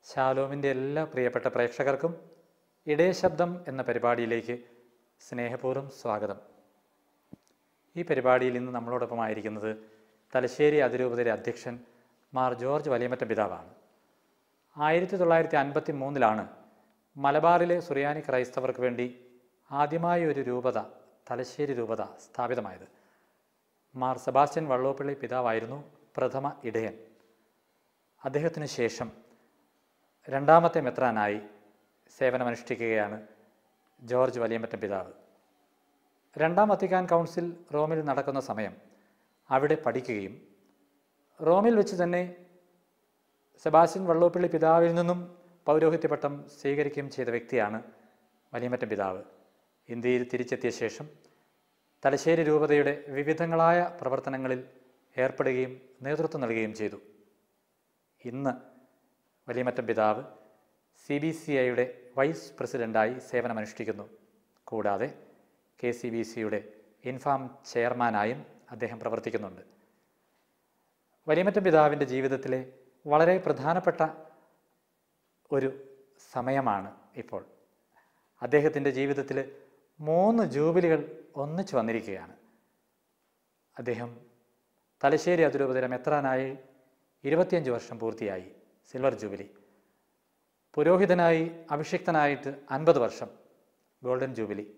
ശാലോമിൻ്റെ എല്ലാ പ്രിയപ്പെട്ട പ്രേക്ഷകർക്കും ഇടയ ശബ്ദം എന്ന പരിപാടിയിലേക്ക് സ്നേഹപൂർവ്വം സ്വാഗതം ഈ പരിപാടിയിൽ ഇന്ന് നമ്മളോടൊപ്പമായിരിക്കുന്നത് തലശ്ശേരി അതിരൂപതയുടെ അധ്യക്ഷൻ മാർ ജോർജ് വലിയമറ്റം പിതാവാണ് ആയിരത്തി തൊള്ളായിരത്തി അൻപത്തി മൂന്നിലാണ് മലബാറിലെ സുറിയാനി ക്രൈസ്തവർക്ക് വേണ്ടി ആദ്യമായി ഒരു രൂപത തലശ്ശേരി രൂപത സ്ഥാപിതമായത് മാർ സെബാസ്റ്റ്യൻ വള്ളോപ്പള്ളി പിതാവായിരുന്നു പ്രഥമ ഇടയൻ അദ്ദേഹത്തിനു ശേഷം രണ്ടാമത്തെ മെത്രാനായി സേവനമനുഷ്ഠിക്കുകയാണ് ജോർജ് വലിയമറ്റം പിതാവ് രണ്ടാം വത്തിക്കാൻ കൗൺസിൽ റോമിൽ നടക്കുന്ന സമയം അവിടെ പഠിക്കുകയും റോമിൽ വെച്ച് തന്നെ സെബാസ്റ്റ്യൻ വള്ളോപ്പള്ളി പിതാവിൽ നിന്നും പൗരോഹിത്യ പട്ടം സ്വീകരിക്കുകയും ചെയ്ത വ്യക്തിയാണ് വലിയമറ്റം പിതാവ് ഇന്ത്യയിൽ തിരിച്ചെത്തിയ ശേഷം തലശ്ശേരി രൂപതയുടെ വിവിധങ്ങളായ പ്രവർത്തനങ്ങളിൽ ഏർപ്പെടുകയും നേതൃത്വം നൽകുകയും ചെയ്തു ഇന്ന് വലിയമറ്റം പിതാവ് സി ബി സി ഐയുടെ വൈസ് പ്രസിഡൻ്റായി സേവനമനുഷ്ഠിക്കുന്നു കൂടാതെ കെ സി ബി സിയുടെ ഇൻഫാം ചെയർമാനായും അദ്ദേഹം പ്രവർത്തിക്കുന്നുണ്ട് വലിയമറ്റം പിതാവിൻ്റെ ജീവിതത്തിലെ വളരെ പ്രധാനപ്പെട്ട ഒരു സമയമാണ് ഇപ്പോൾ അദ്ദേഹത്തിൻ്റെ ജീവിതത്തിൽ മൂന്ന് ജൂബിലികൾ ഒന്നിച്ചു വന്നിരിക്കുകയാണ് അദ്ദേഹം തലശ്ശേരി അതിരൂപതയുടെ മെത്രാനായി ഇരുപത്തിയഞ്ച് വർഷം പൂർത്തിയായി സിൽവർ ജൂബിലി പുരോഹിതനായി അഭിഷിക്തനായിട്ട് അൻപത് വർഷം ഗോൾഡൻ ജൂബിലി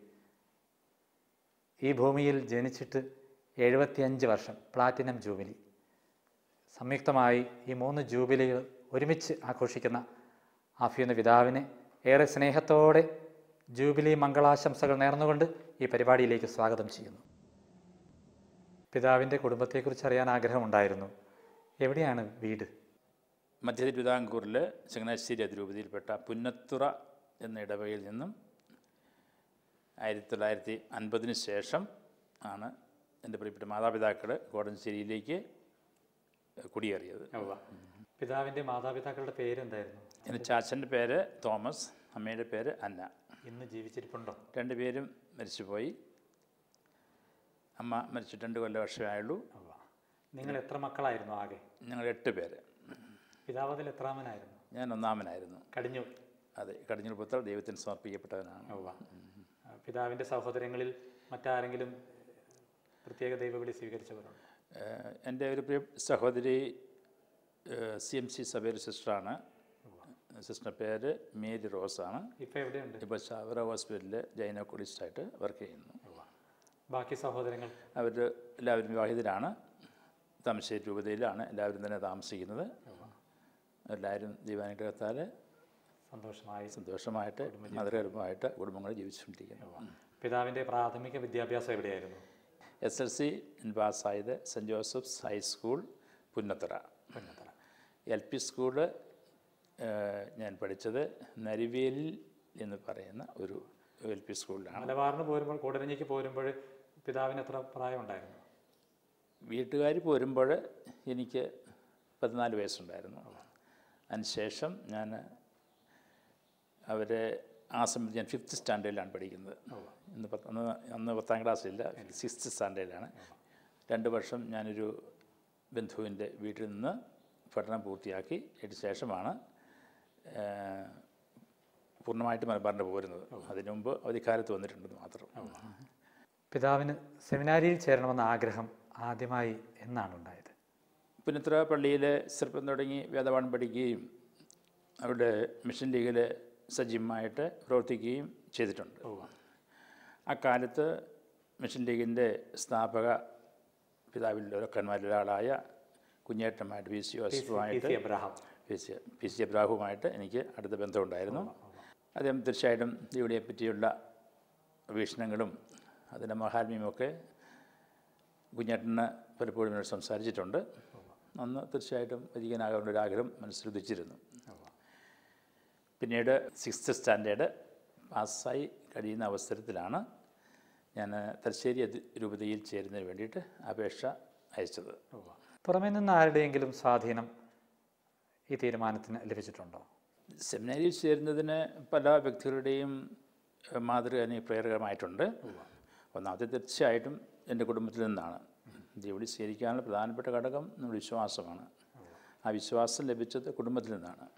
ഈ ഭൂമിയിൽ ജനിച്ചിട്ട് എഴുപത്തിയഞ്ച് വർഷം പ്ലാറ്റിനം ജൂബിലി സംയുക്തമായി ഈ മൂന്ന് ജൂബിലികൾ ഒരുമിച്ച് ആഘോഷിക്കുന്ന ആഫിയുന്ന പിതാവിനെ ഏറെ സ്നേഹത്തോടെ ജൂബിലി മംഗളാശംസകൾ നേർന്നുകൊണ്ട് ഈ പരിപാടിയിലേക്ക് സ്വാഗതം ചെയ്യുന്നു പിതാവിൻ്റെ കുടുംബത്തെക്കുറിച്ച് അറിയാൻ ആഗ്രഹമുണ്ടായിരുന്നു എവിടെയാണ് വീട് മധ്യ തിരുവിതാംകൂറിൽ ചങ്ങനാശ്ശേരി അതിരൂപതയിൽപ്പെട്ട പുന്നത്തുറ എന്ന ഇടവകയിൽ നിന്നും ആയിരത്തി തൊള്ളായിരത്തി അൻപതിന് ശേഷം ആണ് എൻ്റെ പ്രിയപ്പെട്ട മാതാപിതാക്കൾ കോടഞ്ചേരിയിലേക്ക് കുടിയേറിയത് പിതാവിൻ്റെ മാതാപിതാക്കളുടെ പേരെന്തായിരുന്നു എൻ്റെ ചാച്ചൻ്റെ പേര് തോമസ് അമ്മയുടെ പേര് അന്ന ഇന്ന് ജീവിച്ചിരിപ്പുണ്ടോ രണ്ടുപേരും മരിച്ചുപോയി അമ്മ മരിച്ചിട്ട് രണ്ട് കൊല്ലം വർഷമേ ആയുള്ളൂ നിങ്ങൾ എത്ര മക്കളായിരുന്നു ആകെ ഞങ്ങൾ എട്ട് പേര് പിതാവ് അതിൽ എത്രാമനായിരുന്നു ഞാൻ ഒന്നാമനായിരുന്നു കടിഞ്ഞു അതെ കടിഞ്ഞൂർ പുത്ര ദൈവത്തിന് സമർപ്പിക്കപ്പെട്ടവനാണ് പിതാവിൻ്റെ സഹോദരങ്ങളിൽ മറ്റാരെങ്കിലും പ്രത്യേക ദൈവവിളി സ്വീകരിച്ചവരുണ്ട് ഏഹ് എൻ്റെ ഒരു പ്രിയ സഹോദരി സി എം സി സഭയുടെ സിസ്റ്ററാണ് സിസ്റ്ററിൻ്റെ പേര് മേരി റോസാണ് ഇപ്പം എവിടെയുണ്ട് ഇപ്പോൾ ചാവറ ഹോസ്പിറ്റലിൽ ജൈനോക്കോളിസ്റ്റായിട്ട് വർക്ക് ചെയ്യുന്നു ബാക്കി സഹോദരങ്ങൾ അവർ എല്ലാവരും വിവാഹിതരാണ് താമശ്ശേരി രൂപതയിലാണ് എല്ലാവരും തന്നെ താമസിക്കുന്നത് എല്ലാവരും ദൈവാനുഗ്രഹത്താൽ സന്തോഷമായി സന്തോഷമായിട്ട് മധുരകരമായിട്ട് കുടുംബങ്ങൾ ജീവിച്ചുകൊണ്ടിരിക്കുന്നു പിതാവിൻ്റെ പ്രാഥമിക വിദ്യാഭ്യാസം എവിടെയായിരുന്നു എസ് എൽ സി പാസ്സായത് saint Joseph's high school Punnathara L P school ഞാൻ പഠിച്ചത് നരിവേലിൽ എന്ന് പറയുന്ന ഒരു എൽ പി സ്കൂളിലാണ് മലബാറിന് പോരുമ്പോൾ കൂടരഞ്ഞിക്ക് പോരുമ്പോൾ പിതാവിന് എത്ര പ്രായമുണ്ടായിരുന്നു വീട്ടുകാർ പോരുമ്പോൾ എനിക്ക് പതിനാല് വയസ്സുണ്ടായിരുന്നു അതിനുശേഷം ഞാൻ അവരെ ആ സമയത്ത് ഞാൻ ഫിഫ്ത്ത് സ്റ്റാൻഡേർഡിലാണ് പഠിക്കുന്നത് ഇന്ന് പത്ത് അന്ന് അന്ന് പത്താം ക്ലാസ്സില്ല സിക്സ്ത് സ്റ്റാൻഡേർഡിലാണ് രണ്ട് വർഷം ഞാനൊരു ബന്ധുവിൻ്റെ വീട്ടിൽ നിന്ന് പഠനം പൂർത്തിയാക്കി അതിന് ശേഷമാണ് ഏഹ്, പൂർണ്ണമായിട്ട് മലബാറിൻ്റെ പോരുന്നത് അതിനു മുമ്പ് അവധിക്കാലത്ത് വന്നിട്ടുണ്ടെന്ന് മാത്രം പിതാവിന് സെമിനാരിയിൽ ചേരണമെന്ന ആഗ്രഹം ആദ്യമായി എന്നാണ് ഉണ്ടായത് പുന്നത്ര പള്ളിയിൽ ചെറുപ്പം തുടങ്ങി വേദപാഠം പഠിക്കുകയും അവിടെ മിഷൻ ലീഗിൽ സജീവമായിട്ട് പ്രവർത്തിക്കുകയും ചെയ്തിട്ടുണ്ട് അക്കാലത്ത് മിഷൻ ലീഗിൻ്റെ സ്ഥാപക പിതാവിൽ ഒരക്കന്മാരിൽ ഒരാളായ കുഞ്ഞേട്ടനുമായിട്ട് പി സി പി ജോസഫുമായിട്ട് C Abraham P C P C എബ്രാഹുമായിട്ട് എനിക്ക് അടുത്ത ബന്ധമുണ്ടായിരുന്നു അദ്ദേഹം തീർച്ചയായിട്ടും ദൈവടിയെ പറ്റിയുള്ള വീക്ഷണങ്ങളും അതിൻ്റെ മഹാത്മ്യമൊക്കെ കുഞ്ഞേട്ടന് പലപ്പോഴും എന്നോട് സംസാരിച്ചിട്ടുണ്ട് അന്ന് തീർച്ചയായിട്ടും വരികനാകാനുള്ള ഒരു ആഗ്രഹം മനസ്സിൽ ഉദിച്ചിരുന്നു പിന്നീട് സിക്സ്ത് സ്റ്റാൻഡേർഡ് പാസ്സായി കഴിയുന്ന അവസരത്തിലാണ് ഞാൻ തലശ്ശേരി അതി- രൂപതയിൽ ചേരുന്നതിന് വേണ്ടിയിട്ട് അപേക്ഷ അയച്ചത് പുറമേ നിന്ന് ആരുടെയെങ്കിലും സ്വാധീനം ഈ തീരുമാനത്തിന് ലഭിച്ചിട്ടുണ്ടോ സെമിനാരിയിൽ ചേരുന്നതിന് പല വ്യക്തികളുടെയും ഏഹ്, മാതൃക എനിക്ക് പ്രേരകമായിട്ടുണ്ട് ഒന്നാമത്തെ തീർച്ചയായിട്ടും എൻ്റെ കുടുംബത്തിൽ നിന്നാണ് ദൈവടി സ്വീകരിക്കാനുള്ള പ്രധാനപ്പെട്ട ഘടകം നമ്മുടെ വിശ്വാസമാണ് ആ വിശ്വാസം ലഭിച്ചത് കുടുംബത്തിൽ നിന്നാണ്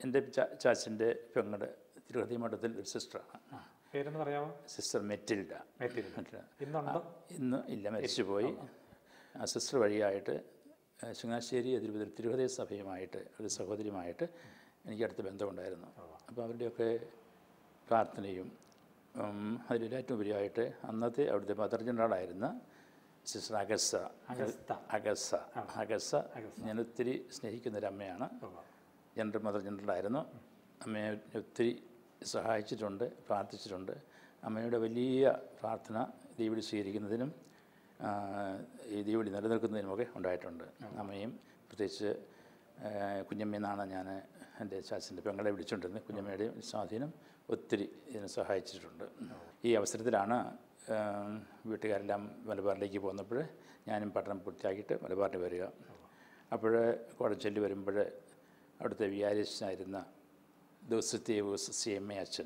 എൻ്റെ ചാ- ചാച്ചൻ്റെ പെങ്ങളുടെ തിരുഹൃദയ മഠത്തിൽ ഒരു സിസ്റ്ററാണ് ആ പേരെന്ന് പറയാമോ സിസ്റ്റർ മെറ്റിൽഡ മെറ്റിൽ മെറ്റിൽഡ ഇന്നുണ്ടോ ഇന്ന് ഇല്ല മരിച്ചുപോയി ആ സിസ്റ്റർ വഴിയായിട്ട് ആ, ചങ്ങനാശ്ശേരി തിരുവതി തിരുഹൃദയ സഭയുമായിട്ട് ഒരു സഹോദരിയുമായിട്ട് എനിക്ക് അടുത്ത ബന്ധമുണ്ടായിരുന്നു അപ്പോൾ അവരുടെയൊക്കെ പ്രാർത്ഥനയും ഉം, അതിൽ ഏറ്റവും ഉപരിയായിട്ട് അന്നത്തെ അവിടുത്തെ മദർ ജനറലായിരുന്ന സിസ്റ്റർ അഗസ അഗസ്ത അഗസ അഗസ ഞാൻ ഒത്തിരി സ്നേഹിക്കുന്ന ഒരു അമ്മയാണ് ഉവ്വ. ജനറൽ മദർ ജനറലായിരുന്നു അമ്മയെ ഒത്തിരി സഹായിച്ചിട്ടുണ്ട് പ്രാർത്ഥിച്ചിട്ടുണ്ട് അമ്മയുടെ വലിയ പ്രാർത്ഥന ദീപിടി സ്വീകരിക്കുന്നതിനും ആ, ഈ ദീപിടി നിലനിൽക്കുന്നതിനുമൊക്കെ ഉണ്ടായിട്ടുണ്ട് അമ്മയും പ്രത്യേകിച്ച് ആ, കുഞ്ഞമ്മയെന്നാണ് ഞാൻ എൻ്റെ ചാച്ചൻ്റെ പെങ്ങളെ വിളിച്ചുകൊണ്ടിരുന്നത് കുഞ്ഞമ്മയുടെ സ്വാധീനം ഒത്തിരി ഇതിനെ സഹായിച്ചിട്ടുണ്ട് ഈ അവസരത്തിലാണ് ആ, വീട്ടുകാരെല്ലാം മലബാറിലേക്ക് പോന്നപ്പോൾ ഞാനും പഠനം പൂർത്തിയാക്കിയിട്ട് മലബാറിൽ വരിക അപ്പോൾ കോടച്ചൊല്ലി വരുമ്പോൾ അവിടുത്തെ വികാരിച്ചനായിരുന്ന ദോസത്തേവൂസ് സി എം എ അച്ഛൻ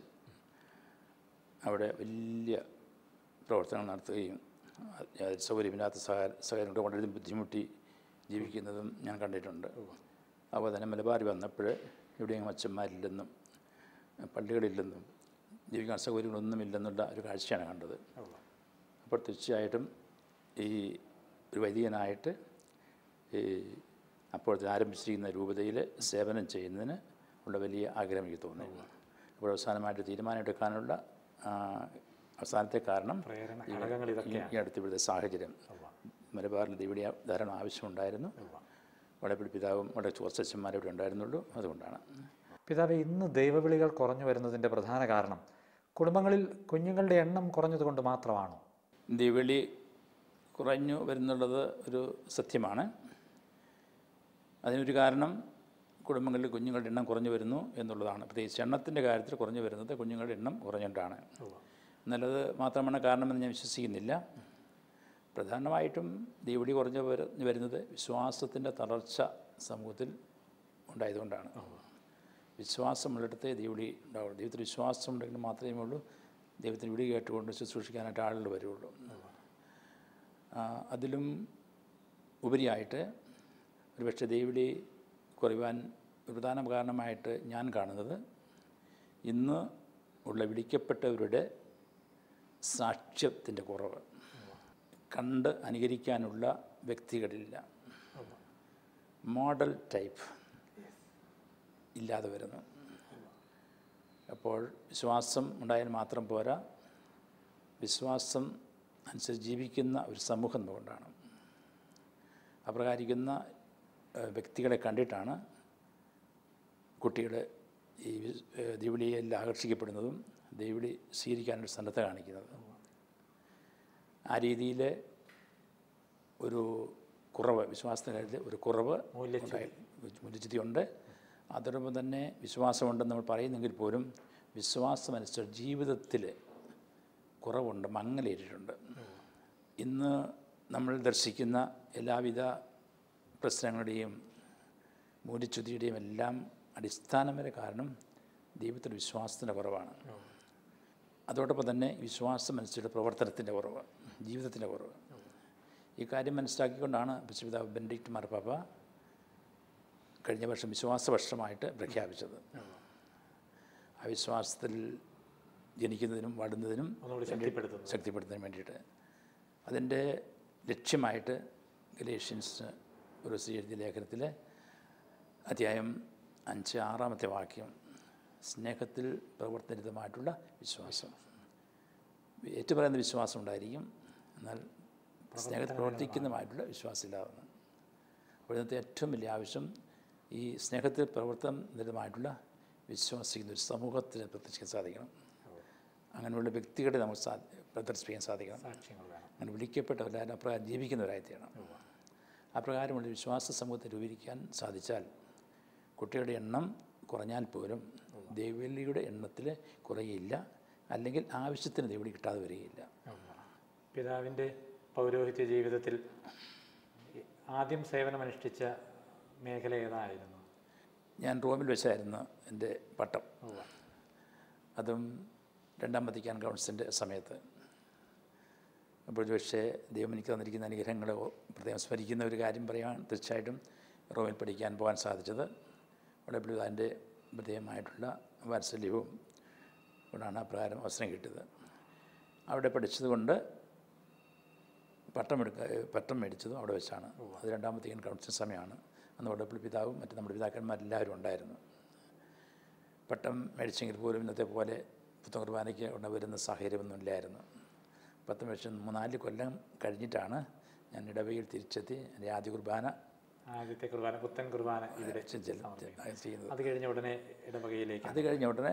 അവിടെ വലിയ പ്രവർത്തനങ്ങൾ നടത്തുകയും അത് സൗകര്യമില്ലാത്ത സഹ സഹകരണങ്ങൾ വളരെയധികം ബുദ്ധിമുട്ടി ജീവിക്കുന്നതും ഞാൻ കണ്ടിട്ടുണ്ട് അപ്പോൾ തന്നെ മലബാർ വന്നപ്പോൾ എവിടെയെങ്കിലും അച്ഛന്മാരില്ലെന്നും പള്ളികളില്ലെന്നും ജീവിക്കാൻ സൗകര്യങ്ങളൊന്നുമില്ലെന്നുള്ള ഒരു കാഴ്ചയാണ് കണ്ടത് ഉവ്വ. അപ്പോൾ തീർച്ചയായിട്ടും ഈ ഒരു വൈദികനായിട്ട് ഈ അപ്പോഴത്തെ ആരംഭിച്ചിരിക്കുന്ന രൂപതയിൽ സേവനം ചെയ്യുന്നതിന് ഉള്ള വലിയ ആഗ്രഹം എനിക്ക് തോന്നി അപ്പോൾ അവസാനമായിട്ട് തീരുമാനമെടുക്കാനുള്ള ആ, അവസാനത്തെ കാരണം പ്രേരണ ഘടകങ്ങൾ ഈ ഇതൊക്കെയാണ് ഈ അടുത്ത ഇവിടുത്തെ സാഹചര്യം ഉവ്വ. മലബാറിൽ ഇവിടെ ധാരാളം ആവശ്യമുണ്ടായിരുന്നു ഉവ്വ. വടപ്പിടി പിതാവും വളരെ ചോർച്ചച്ചന്മാർ ഇവിടെ ഉണ്ടായിരുന്നുള്ളൂ അതുകൊണ്ടാണ് പിതാവെ ഇന്ന് ദൈവവിളികൾ കുറഞ്ഞു വരുന്നതിൻ്റെ പ്രധാന കാരണം കുടുംബങ്ങളിൽ കുഞ്ഞുങ്ങളുടെ എണ്ണം കുറഞ്ഞതുകൊണ്ട് മാത്രമാണോ ദിവിളി കുറഞ്ഞു വരുന്നുള്ളത് ഒരു സത്യമാണ് അതിനൊരു കാരണം കുടുംബങ്ങളിൽ കുഞ്ഞുങ്ങളുടെ എണ്ണം കുറഞ്ഞു വരുന്നു എന്നുള്ളതാണ് പ്രത്യേകിച്ച് എണ്ണത്തിൻ്റെ കാര്യത്തിൽ കുറഞ്ഞു വരുന്നത് കുഞ്ഞുങ്ങളുടെ എണ്ണം കുറഞ്ഞുകൊണ്ടാണ് എന്നുള്ളത് മാത്രമാണ് കാരണമെന്ന് ഞാൻ വിശ്വസിക്കുന്നില്ല പ്രധാനമായിട്ടും ദീവടി കുറഞ്ഞു വരു- വരുന്നത് വിശ്വാസത്തിൻ്റെ തളർച്ച സമൂഹത്തിൽ ഉണ്ടായതുകൊണ്ടാണ് വിശ്വാസമുള്ളിടത്തെ ദൈവടി ഉണ്ടാവുള്ളൂ ദൈവത്തിൽ വിശ്വാസം ഉണ്ടെങ്കിൽ മാത്രമേ ഉള്ളൂ ദൈവത്തിന് വിളി കേട്ടുകൊണ്ട് ശുശ്രൂഷിക്കാനായിട്ട് ആളുകൾ വരുള്ളൂ ആ, അതിലും ഉപരിയായിട്ട് ഒരുപക്ഷെ ദൈവവിളി കുറയുവാൻ ഒരു പ്രധാന കാരണമായിട്ട് ഞാൻ കാണുന്നത് ഇന്ന് ഉള്ള വിളിക്കപ്പെട്ടവരുടെ സാക്ഷ്യത്തിൻ്റെ കുറവ് കണ്ട് അനുകരിക്കാനുള്ള വ്യക്തികളില്ല മോഡൽ ടൈപ്പ് ഇല്ലാതെ വരുന്നു അപ്പോൾ വിശ്വാസം ഉണ്ടായാൽ മാത്രം പോരാ വിശ്വാസം അനുസരിച്ച് ജീവിക്കുന്ന ഒരു സമൂഹം കൊണ്ടാണ് അപ്രകാരിക്കുന്ന ഏഹ്, വ്യക്തികളെ കണ്ടിട്ടാണ് കുട്ടികൾ ഈ ദീവിളിയിൽ ആകർഷിക്കപ്പെടുന്നതും ദീവിളി സ്വീകരിക്കാനൊരു സന്നദ്ധ കാണിക്കുന്നത് ആ രീതിയിൽ ഒരു കുറവ് വിശ്വാസത്തിൻ്റെ കാര്യത്തിൽ ഒരു കുറവ് ഉണ്ടായി മൂല്യച്യുതിയുണ്ട് അതോടൊപ്പം തന്നെ വിശ്വാസമുണ്ടെന്ന് നമ്മൾ പറയുന്നെങ്കിൽ പോലും വിശ്വാസമനുസരിച്ച് ജീവിതത്തിൽ കുറവുണ്ട് മങ്ങലേറ്റിട്ടുണ്ട് ഇന്ന് നമ്മൾ ദർശിക്കുന്ന എല്ലാവിധ പ്രശ്നങ്ങളുടെയും മൂല്യച്യുതിയുടെയും എല്ലാം അടിസ്ഥാനപര കാരണം ദൈവത്തിൽ വിശ്വാസത്തിൻ്റെ കുറവാണ് അതോടൊപ്പം തന്നെ വിശ്വാസമനുസരിച്ചുള്ള പ്രവർത്തനത്തിൻ്റെ കുറവ് ജീവിതത്തിൻ്റെ കുറവ് ഈ കാര്യം മനസ്സിലാക്കിക്കൊണ്ടാണ് പിതാവ് ബെനഡിക്റ്റ് മാർപ്പാപ്പ കഴിഞ്ഞ വർഷം വിശ്വാസ വർഷമായിട്ട് പ്രഖ്യാപിച്ചത് ആ വിശ്വാസത്തിൽ ജനിക്കുന്നതിനും വളരുന്നതിനും ഒന്നുകൂടി ശക്തിപ്പെടുത്തുന്നു ശക്തിപ്പെടുത്തുന്നതിന് വേണ്ടിയിട്ട് അതിൻ്റെ ലക്ഷ്യമായിട്ട് ഗലേഷ്യൻസ് ഒരു എഴുതിയ ലേഖനത്തിൽ അധ്യായം അഞ്ച് ആറാമത്തെ വാക്യം സ്നേഹത്തിൽ പ്രവർത്തനിതമായിട്ടുള്ള വിശ്വാസം ഏറ്റുപറയുന്ന വിശ്വാസം ഉണ്ടായിരിക്കും എന്നാൽ സ്നേഹത്തിൽ പ്രവർത്തിക്കുന്നതുമായിട്ടുള്ള വിശ്വാസം ഇല്ലാവുന്നു അപ്പോൾ ഇന്നത്തെ ഏറ്റവും വലിയ ആവശ്യം ഈ സ്നേഹത്തിൽ പ്രവർത്തനനിരതമായിട്ടുള്ള വിശ്വസിക്കുന്ന ഒരു സമൂഹത്തിന് പ്രത്യക്ഷിക്കാൻ സാധിക്കണം അങ്ങനെയുള്ള വ്യക്തികളെ നമുക്ക് സാ പ്രദർശിപ്പിക്കാൻ സാധിക്കണം സാക്ഷ്യങ്ങൾ വേണം അങ്ങനെ വിളിക്കപ്പെട്ടവരെല്ലാം അപ്രകാരം ജീവിക്കുന്നവരായി തീരണം അപ്രകാരമുള്ള വിശ്വാസ സമൂഹത്തെ രൂപീകരിക്കാൻ സാധിച്ചാൽ കുട്ടികളുടെ എണ്ണം കുറഞ്ഞാൽ പോലും ദൈവലിയുടെ എണ്ണത്തിൽ കുറയില്ല അല്ലെങ്കിൽ ആവശ്യത്തിന് ദൈവലി കിട്ടാതെ വരികയില്ല പിതാവിൻ്റെ പൗരോഹിത്യ ജീവിതത്തിൽ ആദ്യം സേവനമനുഷ്ഠിച്ച മേഖല ഏതായിരുന്നു ഞാൻ റോമിൽ വെച്ചായിരുന്നു എൻ്റെ പട്ടം ഉവ്വ. അതും രണ്ടാം വത്തിക്കാൻ കൗൺസിലിൻ്റെ സമയത്ത് അപ്പോൾ പക്ഷേ ദൈവം എനിക്ക് തന്നിരിക്കുന്ന അനുഗ്രഹങ്ങളെ ഓ- പ്രത്യേകം സ്മരിക്കുന്ന ഒരു കാര്യം പറയാൻ തീർച്ചയായിട്ടും റോമിൽ പഠിക്കാൻ പോകാൻ സാധിച്ചത് അവിടെ അതിൻ്റെ പ്രത്യേകമായിട്ടുള്ള വാത്സല്യവും കൊണ്ടാണ് അപ്രകാരം അവസരം കിട്ടിയത് അവിടെ പഠിച്ചതുകൊണ്ട് പട്ടം എടുക്ക പട്ടം മേടിച്ചതും അവിടെ വെച്ചാണ് അത് രണ്ടാമത്തെ ഇൻ കൗൺസിൽ സമയമാണ് അന്ന് വടപ്പള്ളി പിതാവും മറ്റ് നമ്മുടെ പിതാക്കന്മാരെല്ലാവരും ഉണ്ടായിരുന്നു പട്ടം മേടിച്ചെങ്കിൽ പോലും ഇന്നത്തെ പോലെ പുത്തൻ കുർബാനയ്ക്ക് ഉടനെ വരുന്ന സാഹചര്യമൊന്നും ഇല്ലായിരുന്നു പത്ത് വർഷം മൂന്നാല് കൊല്ലം കഴിഞ്ഞിട്ടാണ് ഞാൻ ഇടവയിൽ തിരിച്ചെത്തി എൻ്റെ ആദ്യ കുർബാന ആദ്യത്തെ കുർബാന പുത്തൻ കുർബാന ഇവിടെ ചെല്ലും ചെയ്യുന്നത് അത് കഴിഞ്ഞ ഉടനെ ഇടവകയിലേക്ക് അത് കഴിഞ്ഞ ഉടനെ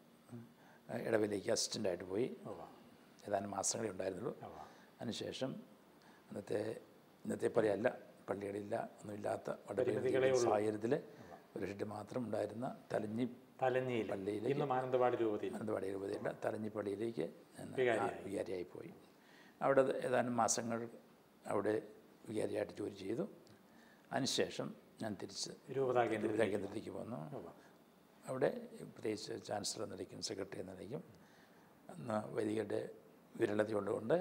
ഇടവയിലേക്ക് അസിസ്റ്റൻ്റായിട്ട് പോയി ഏതാനും മാസങ്ങളേ ഉണ്ടായിരുന്നുള്ളൂ അതിനുശേഷം അന്നത്തെ ഇന്നത്തെ പോലെയല്ല പള്ളികളില്ല ഒന്നുമില്ലാത്ത വളരെ സാഹചര്യത്തിൽ ഒരു ഷെഡ് മാത്രം ഉണ്ടായിരുന്ന തലഞ്ഞി തലഞ്ഞിയിൽ പള്ളിയിൽ ഇന്ന് മാനന്തവാടി രൂപതയിൽ മാനന്തവാടി രൂപതയുടെ തലഞ്ഞി പള്ളിയിലേക്ക് ഞാൻ വികാരിയായി. ആ, വികാരിയായി പോയി അവിടെ ഏതാനും മാസങ്ങൾ അവിടെ വികാരിയായിട്ട് ജോലി ചെയ്തു അതിനുശേഷം ഞാൻ തിരിച്ച് രൂപതാ കേന്ദ്രം വിദ്യാ കേന്ദ്രത്തിലേക്ക് പോന്നു അവിടെ പ്രത്യേകിച്ച് ചാൻസലർ എന്ന നിലയ്ക്കും സെക്രട്ടറി എന്ന നിലയ്ക്കും അന്ന് വൈദികരുടെ വിരളത കൊണ്ടുകൊണ്ട്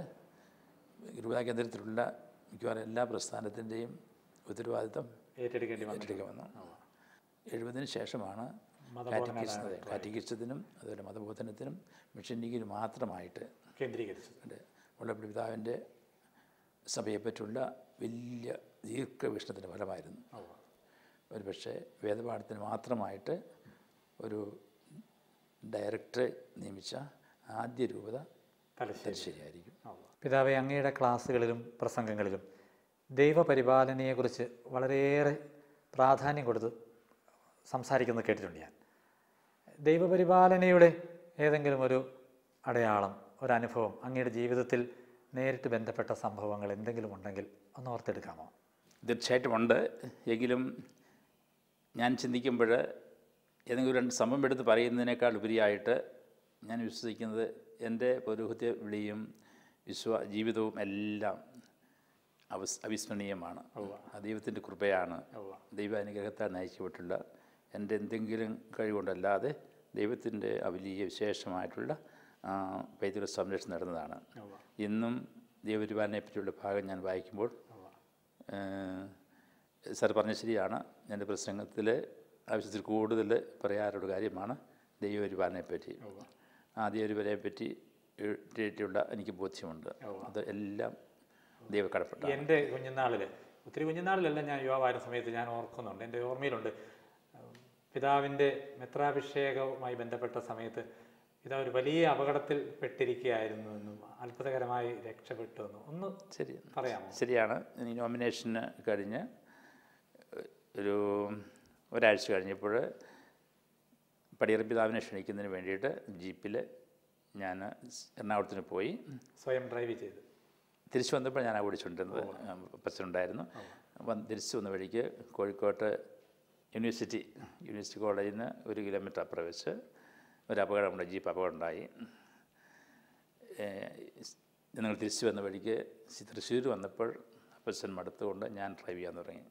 രൂപതാ കേന്ദ്രത്തിലുള്ള മിക്കവാറും എല്ലാ പ്രസ്ഥാനത്തിൻ്റെയും ഉത്തരവാദിത്തം ഏറ്റെടുക്കേണ്ടി വന്നു ഏറ്റെടുക്കാൻ വന്നു എഴുപതിന് ശേഷമാണ് മതബോധന കാറ്റഗിസ്റ്റ് കാറ്റഗിസ്റ്റത്തിനും അതുപോലെ മതബോധനത്തിനും മിഷനിങ്ങിനും മാത്രമായിട്ട് കേന്ദ്രീകരിച്ചത് ഉണ്ട് വള്ളപ്പള്ളി പിതാവിൻ്റെ സഭയെപ്പറ്റിയുള്ള വലിയ ദീർഘവീക്ഷണത്തിൻ്റെ ഫലമായിരുന്നു ഒരു പക്ഷേ വേദപാഠത്തിന് മാത്രമായിട്ട് ഒരു ഡയറക്ടറെ നിയമിച്ച ആദ്യ രൂപത തലശ്ശേരി ശരിയായിരിക്കും പിതാവെ അങ്ങയുടെ ക്ലാസ്സുകളിലും പ്രസംഗങ്ങളിലും ദൈവപരിപാലനയെക്കുറിച്ച് വളരെയേറെ പ്രാധാന്യം കൊടുത്ത് സംസാരിക്കുന്നത് കേട്ടിട്ടുണ്ട് ഞാൻ ദൈവപരിപാലനയുടെ ഏതെങ്കിലും ഒരു അടയാളം ഒരു അനുഭവം അങ്ങയുടെ ജീവിതത്തിൽ നേരിട്ട് ബന്ധപ്പെട്ട സംഭവങ്ങൾ എന്തെങ്കിലും ഉണ്ടെങ്കിൽ ഒന്ന് ഓർത്തെടുക്കാമോ തീർച്ചയായിട്ടും ഉണ്ട് എങ്കിലും ഞാൻ ചിന്തിക്കുമ്പോൾ ഏതെങ്കിലും രണ്ട് സംഭവം എടുത്ത് പറയുന്നതിനേക്കാൾ ഉപരിയായിട്ട് ഞാൻ വിശ്വസിക്കുന്നത് എൻ്റെ പൗരോഹിത്യ വിളിയും വിശ്വ ജീവിതവും എല്ലാം അവസ് അവിസ്മരണീയമാണ് ആ ദൈവത്തിൻ്റെ കൃപയാണ് ദൈവാനുഗ്രഹത്താൽ നയിക്കപ്പെട്ടുള്ള എൻ്റെ എന്തെങ്കിലും കഴിവുകൊണ്ടല്ലാതെ ദൈവത്തിൻ്റെ ആ വലിയ വിശേഷമായിട്ടുള്ള ആ, പൈതൃക സംരക്ഷണം നടന്നതാണ് ഇന്നും ദൈവപരിപാലനെ പറ്റിയുള്ള ഭാഗം ഞാൻ വായിക്കുമ്പോൾ സാർ പറഞ്ഞ ശരിയാണ് എൻ്റെ പ്രസംഗത്തിൽ ആവശ്യത്തിൽ കൂടുതൽ പറയാറുള്ള കാര്യമാണ് ദൈവപരിപാലനയെ പറ്റി ആ ദൈവപരിപാലനെ പറ്റി എഴുതിയിട്ടുള്ള എനിക്ക് ബോധ്യമുണ്ട് അത് എല്ലാം ദൈവ കടപ്പെട്ട എൻ്റെ കുഞ്ഞുനാളിൽ ഒത്തിരി കുഞ്ഞുനാളിലല്ല ഞാൻ യുവാവായിരുന്ന സമയത്ത് ഞാൻ ഓർക്കുന്നുണ്ട് എൻ്റെ ഓർമ്മയിലുണ്ട് ഉം, പിതാവിൻ്റെ മെത്രാഭിഷേകവുമായി ബന്ധപ്പെട്ട സമയത്ത് പിതാവ് ഒരു വലിയ അപകടത്തിൽ പെട്ടിരിക്കുകയായിരുന്നു എന്നും അത്ഭുതകരമായി രക്ഷപ്പെട്ടു എന്നും ഒന്ന് ശരി പറയാമോ ശരിയാണ് ഈ നോമിനേഷന് കഴിഞ്ഞ് ഒരു ഒരാഴ്ച കഴിഞ്ഞപ്പോൾ പടിയറ പിതാവിനെ ക്ഷണിക്കുന്നതിന് വേണ്ടിയിട്ട് ജീപ്പിൽ ഞാൻ എറണാകുളത്തിന് പോയി സ്വയം ഡ്രൈവ് ചെയ്ത് തിരിച്ചു വന്നപ്പോൾ ഞാൻ ഓടിച്ചുകൊണ്ടിരുന്നത് ബസ്സിലുണ്ടായിരുന്നു അപ്പം തിരിച്ചു വന്ന വഴിക്ക് കോഴിക്കോട്ട് യൂണിവേഴ്സിറ്റി യൂണിവേഴ്സിറ്റി കോളേജിൽ നിന്ന് ഒരു കിലോമീറ്റർ അപ്പുറം വെച്ച് ഒരു അപകടമുണ്ട് ജീപ്പ് അപകടം ഉണ്ടായി ഞങ്ങൾ തിരിച്ചു വന്ന വഴിക്ക് സി- തൃശ്ശൂർ വന്നപ്പോൾ അപ്പച്ചൻ മടുത്തുകൊണ്ട് ഞാൻ ഡ്രൈവ് ചെയ്യാൻ തുടങ്ങി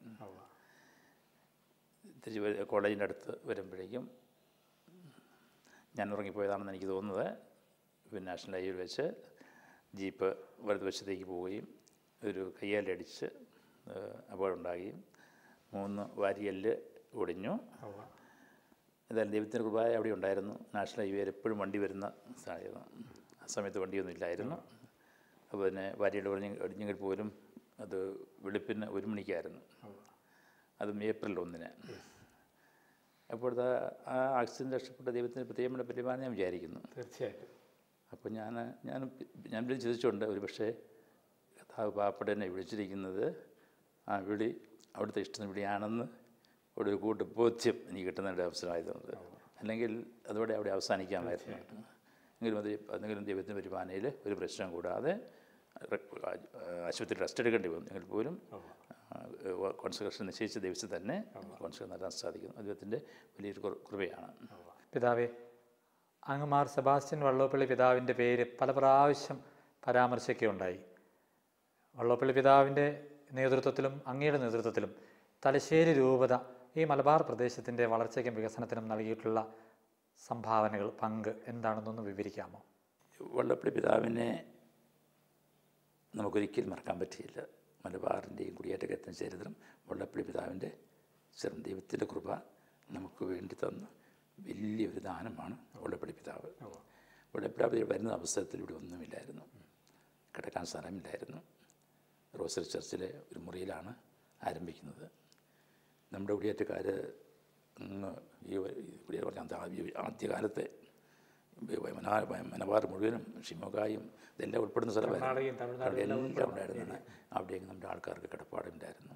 തിരിച്ച് വ- കോളേജിൻ്റെ അടുത്ത് വരുമ്പോഴേക്കും ഞാൻ ഉറങ്ങിപ്പോയതാണെന്ന് എനിക്ക് തോന്നുന്നത് പിന്നെ നാഷണൽ ഹൈവേയിൽ വെച്ച് ജീപ്പ് വലതുവശത്തേക്ക് പോവുകയും ഒരു കയ്യാലടിച്ച് അപകടം ഉണ്ടാകുകയും മൂന്ന് വാരിയല് ഒടിഞ്ഞു എന്തായാലും ദൈവത്തിൻ്റെ കൃപയായ അവിടെ ഉണ്ടായിരുന്നു നാഷണൽ ഹൈവേയിൽ എപ്പോഴും വണ്ടി വരുന്ന സാഹചര്യം ആ സമയത്ത് വണ്ടിയൊന്നും ഇല്ലായിരുന്നു അപ്പോൾ പിന്നെ വാരിയൽ ഒടിഞ്ഞ് ഒടിഞ്ഞെങ്കിൽ പോലും അത് വെളുപ്പിന് ഒരു മണിക്കായിരുന്നു അതും ഏപ്രിൽ ഒന്നിന് അപ്പോഴത്തെ ആ ആക്സിഡൻറ്റ് രക്ഷപ്പെട്ട ദൈവത്തിന് പ്രത്യേകമായ പരിപാലനം ഞാൻ വിചാരിക്കുന്നു തീർച്ചയായിട്ടും അപ്പോൾ ഞാൻ ഞാൻ ഞാൻ പിന്നെ ചിന്തിച്ചുകൊണ്ട് ഒരു പക്ഷേ കഥാവ് പാപ്പടനെ വിളിച്ചിരിക്കുന്നത് ആ വിളി അവിടുത്തെ ഇഷ്ടം വിളിയാണെന്ന് അവിടെ ഒരു കൂട്ട് ബോധ്യം എനിക്ക് കിട്ടുന്ന ഒരു അവസരമായതുകൊണ്ട് അല്ലെങ്കിൽ അതോടെ അവിടെ അവസാനിക്കാമായിരുന്നു എങ്കിലും അത് എന്തെങ്കിലും ദൈവത്തിൻ്റെ പരിപാലനയിൽ ഒരു പ്രശ്നം കൂടാതെ റെ- ആശുപത്രി റെസ്റ്റ് എടുക്കേണ്ടി വന്നു എങ്കിൽ പോലും കോൺസെൻട്രേഷൻ നിശ്ചയിച്ച ദിവസം തന്നെ കോൺസെൻട്രേഷൻ നടത്താൻ സാധിക്കുന്നു ദൈവത്തിൻ്റെ വലിയൊരു കൃ- കൃപയാണ് പിതാവേ അങ്ങ് മാർ സെബാസ്റ്റ്യൻ വള്ളോപ്പള്ളി പിതാവിൻ്റെ പേര് പല പ്രാവശ്യം പരാമർശിക്കുകയുണ്ടായി വള്ളോപ്പള്ളി പിതാവിൻ്റെ നേതൃത്വത്തിലും അങ്ങയുടെ നേതൃത്വത്തിലും തലശ്ശേരി രൂപത ഈ മലബാർ പ്രദേശത്തിൻ്റെ വളർച്ചയ്ക്കും വികസനത്തിനും നൽകിയിട്ടുള്ള സംഭാവനകൾ പങ്ക് എന്താണെന്നൊന്ന് വിവരിക്കാമോ വള്ളപ്പള്ളി പിതാവിനെ നമുക്കൊരിക്കലും മറക്കാൻ പറ്റിയില്ല മലബാറിൻ്റെയും കുടിയേറ്റക്കരത്തിൻ്റെ ചരിത്രം വള്ളപ്പള്ളി പിതാവിൻ്റെ ചെറും ദൈവത്തിൻ്റെ കൃപ നമുക്ക് വേണ്ടി തന്നു വലിയൊരു ദാനമാണ് വെള്ളപ്പള്ളി പിതാവ് വെള്ളപ്പള്ളി വരുന്ന അവസരത്തിൽ ഇവിടെ ഒന്നുമില്ലായിരുന്നു കിടക്കാൻ സ്ഥലമില്ലായിരുന്നു റോസറി ചർച്ചിലെ ഒരു മുറിയിലാണ് ആരംഭിക്കുന്നത് നമ്മുടെ കുടിയേറ്റക്കാർ അങ്ങ് ഈ ഇവിടെ പറഞ്ഞ അന്ത- ഈ ആദ്യകാലത്തെ മനാ- മലബാർ മുഴുവനും ഷിമോഗായും ഇതെല്ലാം ഉൾപ്പെടുന്ന സ്ഥലമായിരുന്നു കർണാടകയും തമിഴ്നാടും അവിടെ എല്ലാം ഉണ്ടായിരുന്നു അവിടെയൊക്കെ നമ്മുടെ ആൾക്കാർക്ക് കിടപ്പാടുണ്ടായിരുന്നു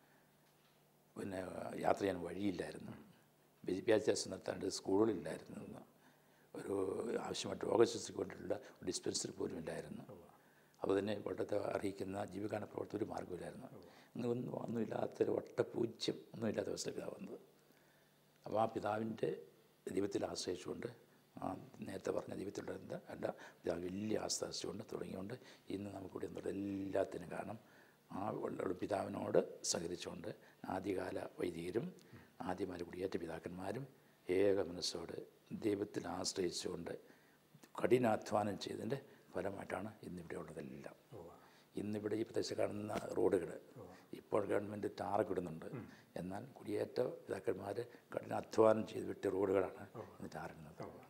പിന്നെ യാത്ര ചെയ്യാൻ വഴിയില്ലായിരുന്നു വിദ്യാഭ്യാസം നടത്താണ്ട് സ്കൂളുകളില്ലായിരുന്നു ഒരു ആവശ്യമായിട്ട് രോഗശുശ്രൂഷയ്ക്ക് വേണ്ടിയിട്ടുള്ള ഒരു ഡിസ്പെൻസറി പോലും ഇല്ലായിരുന്നു അപ്പോൾ തന്നെ വട്ടത്തെ അറിയിക്കുന്ന ജീവികാന പ്രവർത്തന ഒരു മാർഗ്ഗമില്ലായിരുന്നു അങ്ങനെ ഒന്നും ഒന്നുമില്ലാത്തൊരു വട്ടപൂജ്യം ഒന്നുമില്ലാത്ത അവസ്ഥയിലാണ് വന്നത് അപ്പോൾ ആ പിതാവിൻ്റെ ദൈവത്തിൽ ആശ്രയിച്ചുകൊണ്ട് ആ നേരത്തെ പറഞ്ഞ ദൈവത്തിലുള്ള അല്ല പിതാവ് വലിയ ആശ്രയിച്ചുകൊണ്ട് തുടങ്ങിയുകൊണ്ട് ഇന്ന് നമുക്കിവിടെ എന്നുള്ള എല്ലാത്തിനും കാരണം ആ ഉള്ള പിതാവിനോട് സഹകരിച്ചുകൊണ്ട് ആദ്യകാല വൈദികരും ആദ്യമാര് കുടിയേറ്റ പിതാക്കന്മാരും ഏക മനസ്സോട് ദൈവത്തിൽ ആശ്രയിച്ചുകൊണ്ട് കഠിനാധ്വാനം ചെയ്തതിൻ്റെ ഫലമായിട്ടാണ് ഇന്നിവിടെ ഉള്ളതെല്ലാം ഇന്നിവിടെ ഈ പ്രദേശത്ത് കാണുന്ന റോഡുകൾ ഇപ്പോൾ ഗവൺമെൻറ് ടാറൊക്കെ ഇടുന്നുണ്ട് എന്നാൽ കുടിയേറ്റ പിതാക്കന്മാർ കഠിനാധ്വാനം ചെയ്ത് വിട്ട റോഡുകളാണ് ഇന്ന് ടാറിടുന്നത്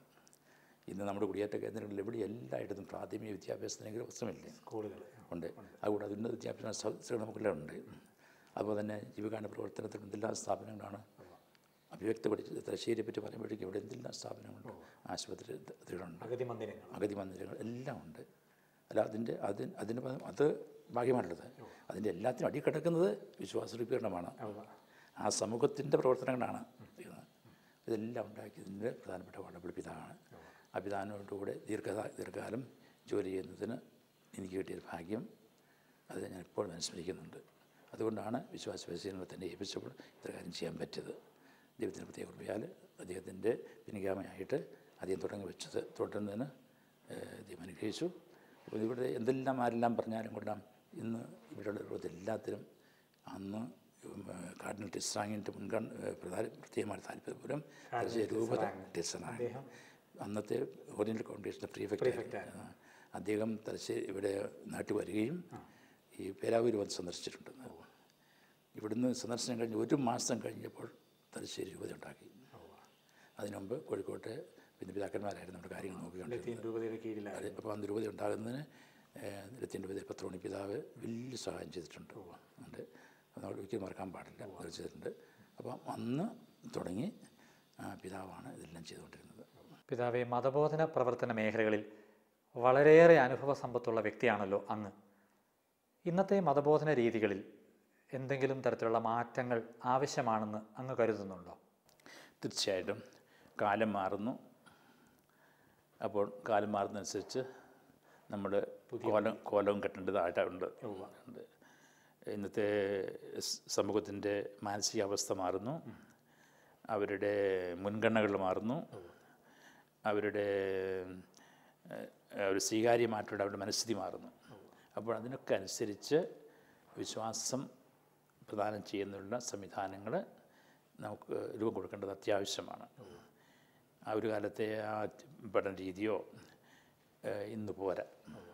ഇന്ന് നമ്മുടെ കുടിയേറ്റ കേന്ദ്രങ്ങളിൽ എവിടെ എല്ലായിടത്തും പ്രാഥമിക വിദ്യാഭ്യാസത്തിനെങ്കിലും പ്രശ്നമില്ലേ സ്കൂളുകൾ ഉണ്ട് അതുകൂടാതെ ഉന്നത വിദ്യാഭ്യാസ സംസ്ഥകൾ നമുക്കെല്ലാം ഉണ്ട് അതുപോലെ തന്നെ ജീവകാന പ്രവർത്തനത്തിൽ എന്തെല്ലാം സ്ഥാപനങ്ങളാണ് അഭിവ്യക്ത പഠിച്ച് തലശ്ശേരിയെ പറ്റി പറയുമ്പോഴേക്കും ഇവിടെ എന്തെല്ലാം സ്ഥാപനങ്ങളുണ്ട് ആശുപത്രികളുണ്ട് അഗതി മന്ദിരങ്ങൾ അഗതി മന്ദിരങ്ങൾ എല്ലാം ഉണ്ട് അല്ല അതിൻ്റെ അതിന് അതിന് പകരം അത് ഭാഗ്യമായിട്ടുള്ളത് അതിൻ്റെ എല്ലാത്തിനും അടി കിടക്കുന്നത് വിശ്വാസ രൂപീകരണമാണ് ആ സമൂഹത്തിൻ്റെ പ്രവർത്തനങ്ങളാണ് ചെയ്യുന്നത്. ഇതെല്ലാം ഉണ്ടാക്കിയതിൻ്റെ പ്രധാനപ്പെട്ട വടപടി പിതാവാണ് ആ പിതാവിനോടുകൂടെ ദീർഘ ദീർഘകാലം ജോലി ചെയ്യുന്നതിന് എനിക്ക് കിട്ടിയ ഭാഗ്യം അത് ഞാൻ ഇപ്പോൾ അനുസ്മരിക്കുന്നുണ്ട് അതുകൊണ്ടാണ് വിശ്വാസ പരിശീലനത്തെ തന്നെ ഏൽപ്പിച്ചപ്പോൾ ഇത്ര കാര്യം ചെയ്യാൻ പറ്റിയത് ദൈവത്തിൻ്റെ പ്രത്യേക കൃപയാൽ അദ്ദേഹത്തിൻ്റെ പിൻഗാമയായിട്ട് അദ്ദേഹം തുടങ്ങി വെച്ചത് തുടരുന്നതിന് ഏഹ്, ദൈവം അനുഗ്രഹിച്ചു അപ്പോൾ ഇവിടെ എന്തെല്ലാം ആരെല്ലാം പറഞ്ഞാലും കൊള്ളാം ഇന്ന് ഇവിടെയുള്ള എല്ലാത്തിനും അന്ന് കാർഡിനൽ ടിസ്റാങ്ങിൻ്റെ മുൻഗണന ഏഹ്, പ്രധാന പ്രത്യേകമായ താല്പര്യപൂർവ്വം രൂപത ടിസ്റാങ് അന്നത്തെ ഓറിയൻ്റൽ കോൺഗ്രസിൻ്റെ പ്രീഫെക്റ്റ് അദ്ദേഹം തലശ്ശേരി ഇവിടെ നാട്ടിൽ വരികയും ഈ പേരാവൂർ വന്ന് സന്ദർശിച്ചിട്ടുണ്ട് ഇവിടുന്ന് സന്ദർശനം കഴിഞ്ഞ് ഒരു മാസം കഴിഞ്ഞപ്പോൾ തലശ്ശേരി രൂപത ഉണ്ടാക്കി അതിനു മുമ്പ് കോഴിക്കോട്ടെ പിന്നെ പിതാക്കന്മാരായിരുന്നു നമ്മുടെ കാര്യങ്ങൾ നോക്കിക്കൊണ്ടിരുന്നത് ലത്തീൻ രൂപതയുടെ കീഴിലായി അത് അപ്പോൾ അന്ന് രൂപത ഉണ്ടാകുന്നതിന് ലത്തീൻ രൂപത പത്രോണി പിതാവ് വലിയ സഹായം ചെയ്തിട്ടുണ്ട് ഉണ്ട് അത് നമ്മൾ ഒരിക്കലും മറക്കാൻ പാടില്ല അത് ചെയ്തിട്ടുണ്ട് അപ്പം അന്ന് തുടങ്ങി ആ, പിതാവാണ് ഇതെല്ലാം ചെയ്തുകൊണ്ടിരുന്നത് പിതാവെ മതബോധന പ്രവർത്തന മേഖലകളിൽ വളരെയേറെ അനുഭവ സമ്പത്തുള്ള വ്യക്തിയാണല്ലോ അങ്ങ് ഇന്നത്തെ മതബോധന രീതികളിൽ എന്തെങ്കിലും തരത്തിലുള്ള മാറ്റങ്ങൾ ആവശ്യമാണെന്ന് അങ്ങ് കരുതുന്നുണ്ടോ തീർച്ചയായിട്ടും കാലം മാറുന്നു അപ്പോൾ കാലം മാറുന്നതനുസരിച്ച് നമ്മൾ കോലം കോലവും കെട്ടേണ്ടതായിട്ടുണ്ട് ഉണ്ട് ഇന്നത്തെ സ് സമൂഹത്തിൻ്റെ മാനസികാവസ്ഥ മാറുന്നു അവരുടെ മുൻഗണനകൾ മാറുന്നു അവരുടെ ഏഹ്, ഒരു സ്വീകാര്യമായിട്ടുള്ള അവരുടെ മനസ്ഥിതി മാറുന്നു അപ്പോൾ അതിനൊക്കെ അനുസരിച്ച് വിശ്വാസം പ്രദാനം ചെയ്യുന്നുള്ള സംവിധാനങ്ങൾ നമുക്ക് രൂപം കൊടുക്കേണ്ടത് അത്യാവശ്യമാണ് ആ ഒരു കാലത്തെ ആ പഠന രീതിയോ ഏഹ്, ഇന്ന് പോരാ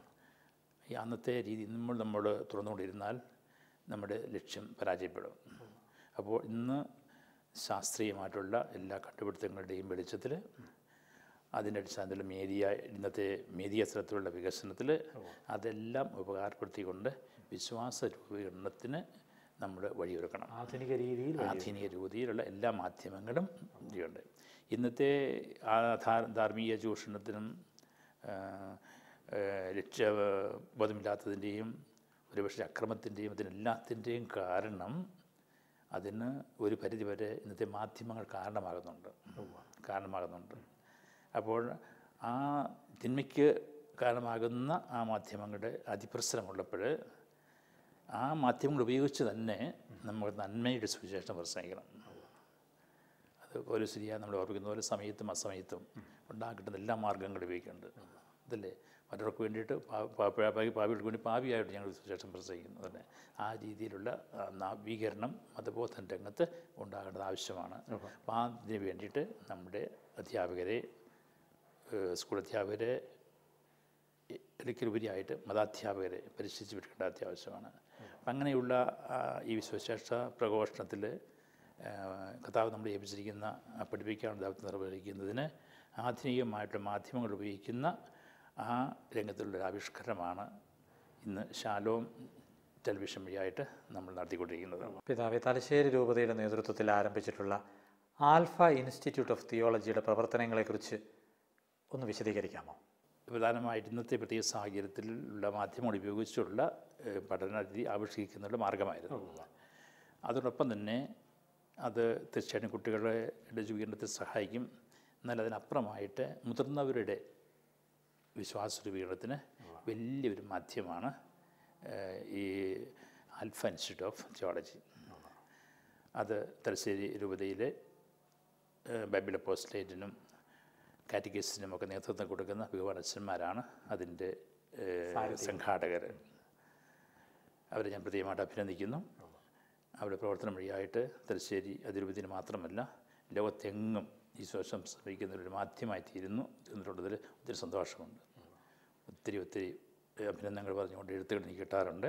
ഈ അന്നത്തെ രീതി നമ്മൾ നമ്മൾ തുറന്നുകൊണ്ടിരുന്നാൽ നമ്മുടെ ലക്ഷ്യം പരാജയപ്പെടും അപ്പോൾ ഇന്ന് ശാസ്ത്രീയമായിട്ടുള്ള എല്ലാ കണ്ടുപിടുത്തങ്ങളുടെയും വെളിച്ചത്തിൽ അതിൻ്റെ അടിസ്ഥാനത്തിൽ മീഡിയ ഇന്നത്തെ മീഡിയ തലത്തിലുള്ള വികസനത്തിൽ അതെല്ലാം ഉപകാരപ്പെടുത്തിക്കൊണ്ട് വിശ്വാസ രൂപീകരണത്തിന് നമ്മൾ വഴിയൊരുക്കണം ആധുനിക രീതിയിൽ ആധുനിക രീതിയിലുള്ള എല്ലാ മാധ്യമങ്ങളും ഉണ്ട് ഇന്നത്തെ ആ ധാ- ധാർമ്മിക ചൂഷണത്തിനും ആ, ആ, ലക്ഷ്യബോധമില്ലാത്തതിൻ്റെയും ഒരുപക്ഷെ അക്രമത്തിൻ്റെയും ഇതിനെല്ലാത്തിൻ്റെയും കാരണം അതിന് ഒരു പരിധിവരെ ഇന്നത്തെ മാധ്യമങ്ങൾ കാരണമാകുന്നുണ്ട് കാരണമാകുന്നുണ്ട് അപ്പോൾ ആ തിന്മയ്ക്ക് കാരണമാകുന്ന ആ മാധ്യമങ്ങളുടെ അതിപ്രസരമുള്ളപ്പോൾ ആ മാധ്യമങ്ങൾ ഉപയോഗിച്ച് തന്നെ നമ്മൾ നന്മയുടെ സുവിശേഷം പ്രസംഗിക്കണം അത് പോലെ ശരിയാ നമ്മൾ ഓർപ്പിക്കുന്ന പോലെ സമയത്തും അസമയത്തും ഉണ്ടാകാൻ കിട്ടുന്ന എല്ലാ മാർഗ്ഗങ്ങളും ഉപയോഗിക്കുന്നുണ്ട് അതല്ലേ മറ്റവർക്ക് വേണ്ടിയിട്ട് പാ- പാ- പാ- പാപികൾക്ക് വേണ്ടി പാപിയായിട്ട് ഞങ്ങൾ സുവിശേഷം പ്രസംഗിക്കുന്നു തന്നെ ആ രീതിയിലുള്ള ആ, നവീകരണം മതബോധന രംഗത്ത് ഉണ്ടാകേണ്ടത് ആവശ്യമാണ് അപ്പോൾ അതിന് വേണ്ടിയിട്ട് നമ്മുടെ അധ്യാപകരെ ഏഹ് സ്കൂൾ അധ്യാപകരെ ഒരിക്കലുപരിയായിട്ട് മതാധ്യാപകരെ പരിശീലിച്ച് വിടുക്കേണ്ട അത്യാവശ്യമാണ് അപ്പം അങ്ങനെയുള്ള ആ, ഈ വിശ്വശേഷ പ്രഘോഷണത്തിൽ കഥാവ് നമ്മൾ ഏൽപ്പിച്ചിരിക്കുന്ന ആ പഠിപ്പിക്കാനുള്ള ദൗത്യം നിർവഹിക്കുന്നതിന് ആധുനികമായിട്ടുള്ള മാധ്യമങ്ങൾ ഉപയോഗിക്കുന്ന ആ രംഗത്തിലുള്ള ഒരു ആവിഷ്കരണമാണ് ഇന്ന് ശാലോം ടെലിവിഷൻ വഴിയായിട്ട് നമ്മൾ നടത്തിക്കൊണ്ടിരിക്കുന്നത് പിതാവെ തലശ്ശേരി രൂപതയുടെ നേതൃത്വത്തിൽ ആരംഭിച്ചിട്ടുള്ള ആൽഫ ഇൻസ്റ്റിറ്റ്യൂട്ട് ഓഫ് തിയോളജിയുടെ പ്രവർത്തനങ്ങളെക്കുറിച്ച് ഒന്ന് വിശദീകരിക്കാമോ പ്രധാനമായിട്ട് ഇന്നത്തെ പ്രത്യേക സാഹചര്യത്തിലുള്ള മാധ്യമങ്ങൾ ഉപയോഗിച്ചുള്ള ഏഹ്, പഠന രീതി ആവിഷ്കരിക്കുന്നതിനുള്ള മാർഗമായിരുന്നു അതോടൊപ്പം തന്നെ അത് തീർച്ചയായിട്ടും കുട്ടികളുടെ രൂപീകരണത്തെ സഹായിക്കും എന്നാൽ അതിനപ്പുറമായിട്ട് മുതിർന്നവരുടെ വിശ്വാസ രൂപീകരണത്തിന് വലിയൊരു മാധ്യമമാണ് ഏഹ്, ഈ ആൽഫ ഇൻസ്റ്റിറ്റ്യൂട്ട് ഓഫ് തിയോളജി അത് തലശ്ശേരി രൂപതയിലെ ഏഹ്, ബൈബിൾ അപ്പോസ്റ്റേറ്റിനും കാറ്റഗീസിനും ഒക്കെ നേതൃത്വം കൊടുക്കുന്ന വിഭവനച്ഛന്മാരാണ് അതിൻ്റെ ഏഹ്, സംഘാടകർ അവരെ ഞാൻ പ്രത്യേകമായിട്ട് അഭിനന്ദിക്കുന്നു അവരുടെ പ്രവർത്തനം വഴിയായിട്ട് തലശ്ശേരി അതിരൂപത്തിന് മാത്രമല്ല ലോകത്തെങ്ങും ഈ ശോഷം ശ്രമിക്കുന്ന ഒരു മാധ്യമമായി തീരുന്നു എന്നുള്ളതിൽ ഒത്തിരി സന്തോഷമുണ്ട് ഒത്തിരി ഒത്തിരി ഏഹ്, അഭിനന്ദനങ്ങൾ പറഞ്ഞുകൊണ്ട് എഴുത്തുകൾ എനിക്ക് കിട്ടാറുണ്ട്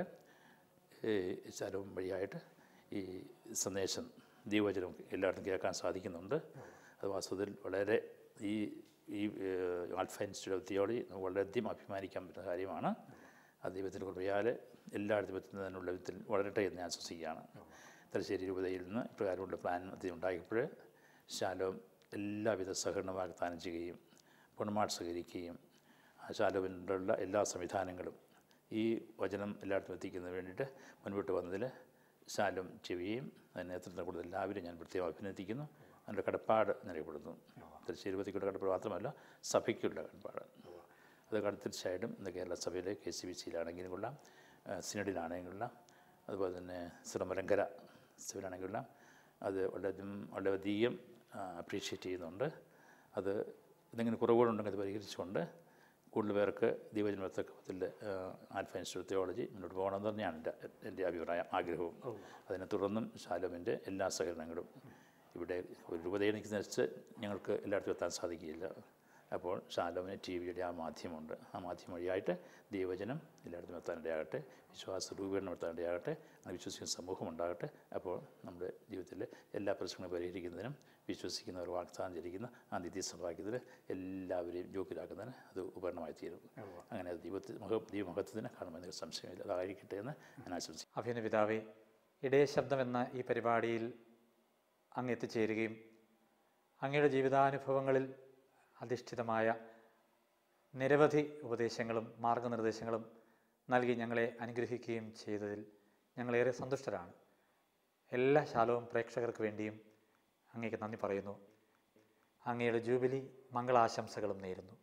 ഈ ശരവും വഴിയായിട്ട് ഈ സന്ദേശം ദൈവവചനം എല്ലായിടത്തും കേൾക്കാൻ സാധിക്കുന്നുണ്ട് അത് വാസ്തവത്തിൽ വളരെ ഈ ഈ ഏഹ്, ആൽഫ ഇൻസ്റ്റിറ്റ്യൂട്ട് ഓഫ് തിയോളജി നമുക്ക് വളരെയധികം അഭിമാനിക്കാൻ പറ്റുന്ന കാര്യമാണ് അത് ദൈവത്തിൻ്റെ കൃപയാൽ എല്ലായിടത്തും എത്തുന്നതിനുള്ള വിധത്തിൽ വളരട്ടെ എന്ന് ഞാൻ വിശ്വസിക്കുകയാണ് തലശ്ശേരി രൂപതയിൽ നിന്ന് ഇപ്രകാരമുള്ള പ്ലാൻ അത് ഉണ്ടായപ്പോൾ ശാലോം എല്ലാവിധ സഹകരണ വാഗ്ദാനം ചെയ്യുകയും പുണമാട് സഹകരിക്കുകയും ആ ശാലോവിനുള്ള എല്ലാ സംവിധാനങ്ങളും ഈ വചനം എല്ലായിടത്തും എത്തിക്കുന്നതിന് വേണ്ടിയിട്ട് മുൻപോട്ട് വന്നതിൽ ശാലം ചെവിയും അതിന് നേതൃത്വം കൂടുതൽ എല്ലാവരും ഞാൻ പ്രത്യേകം അഭിനന്ദിക്കുന്നു അതിൻ്റെ കടപ്പാട് നിലപ്പെടുന്നു തലശ്ശേരി രൂപതയ്ക്കുള്ള കടപ്പാട് മാത്രമല്ല സഭയ്ക്കുള്ള കടപ്പാട് അത് കട- തീർച്ചയായിട്ടും ഇന്ന് കേരള സഭയിലെ കെ സി ബി സിയിലാണെങ്കിലും കൊള്ളാം ആ, സിനഡിലാണെങ്കിലും കൊള്ളാം അതുപോലെ തന്നെ ശ്രീമലങ്കര സിവിലാണെങ്കിലും കൊള്ളാം അത് വളരെയധികം വളരെയധികം അപ്രീഷിയേറ്റ് ചെയ്യുന്നുണ്ട് അത് എന്തെങ്കിലും കുറവുകളുണ്ടെങ്കിൽ അത് പരിഹരിച്ചുകൊണ്ട് കൂടുതൽ പേർക്ക് ദൈവജന്മത്തക്കത്തിൽ ആൽഫ ഇൻസ്റ്റിറ്റ്യൂട്ട് തിയോളജി മുന്നോട്ട് പോകണമെന്ന് തന്നെയാണ് എൻ്റെ എൻ്റെ അഭിപ്രായം ആഗ്രഹവും അതിനെ തുടർന്നും ശാലോമിൻ്റെ എല്ലാ സഹകരണങ്ങളും ഇവിടെ ഒരു രൂപതയിൽ നിൽക്കുന്നതിനനുസരിച്ച് ഞങ്ങൾക്ക് എല്ലായിടത്തും എത്താൻ സാധിക്കുകയില്ല അപ്പോൾ ശാലോമിന് ടി വിയുടെ ആ മാധ്യമമുണ്ട് ആ മാധ്യമം വഴിയായിട്ട് ദൈവജനം എല്ലായിടത്തും എത്താനിടയാകട്ടെ വിശ്വാസ രൂപീകരണം എത്താനിടയാകട്ടെ അങ്ങനെ വിശ്വസിക്കുന്ന സമൂഹം ഉണ്ടാകട്ടെ അപ്പോൾ നമ്മുടെ ജീവിതത്തിൽ എല്ലാ പ്രശ്നങ്ങളും പരിഹരിക്കുന്നതിനും വിശ്വസിക്കുന്നവർ വാഗ്ദാനം ചെയ്തിരിക്കുന്ന ആ നിത്യസമ്പാദ്യത്തിൽ എല്ലാവരെയും യോഗ്യരാക്കുന്നതിന് അത് ഉപകരണമായി തീരും അങ്ങനെ അത് ദൈവത്തിൽ മഹ ദൈവമഹത്വത്തിന് കാണുമെന്നൊരു സംശയമില്ല അതായിരിക്കട്ടെ എന്ന് ഞാൻ ആശംസിക്കുന്നു അഭിനയ പിതാവേ ഇടയ ശബ്ദം എന്ന ഈ പരിപാടിയിൽ അങ്ങ് എത്തിച്ചേരുകയും അങ്ങയുടെ ജീവിതാനുഭവങ്ങളിൽ അധിഷ്ഠിതമായ നിരവധി ഉപദേശങ്ങളും മാർഗനിർദ്ദേശങ്ങളും നൽകി ഞങ്ങളെ അനുഗ്രഹിക്കുകയും ചെയ്തതിൽ ഞങ്ങളേറെ സന്തുഷ്ടരാണ് എല്ലാ ശാലവും പ്രേക്ഷകർക്ക് വേണ്ടിയും അങ്ങേക്ക് നന്ദി പറയുന്നു അങ്ങയുടെ ജൂബിലി മംഗളാശംസകളും നേരുന്നു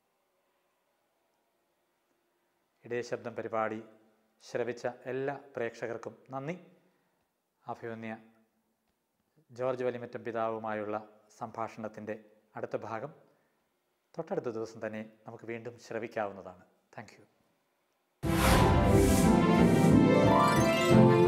ഇടയശബ്ദം പരിപാടി ശ്രവിച്ച എല്ലാ പ്രേക്ഷകർക്കും നന്ദി അഭിമന്യ ജോർജ് വലിമറ്റം പിതാവുമായുള്ള സംഭാഷണത്തിൻ്റെ അടുത്ത ഭാഗം തൊട്ടടുത്ത ദിവസം തന്നെ നമുക്ക് വീണ്ടും ശ്രവിക്കാവുന്നതാണ് താങ്ക് യു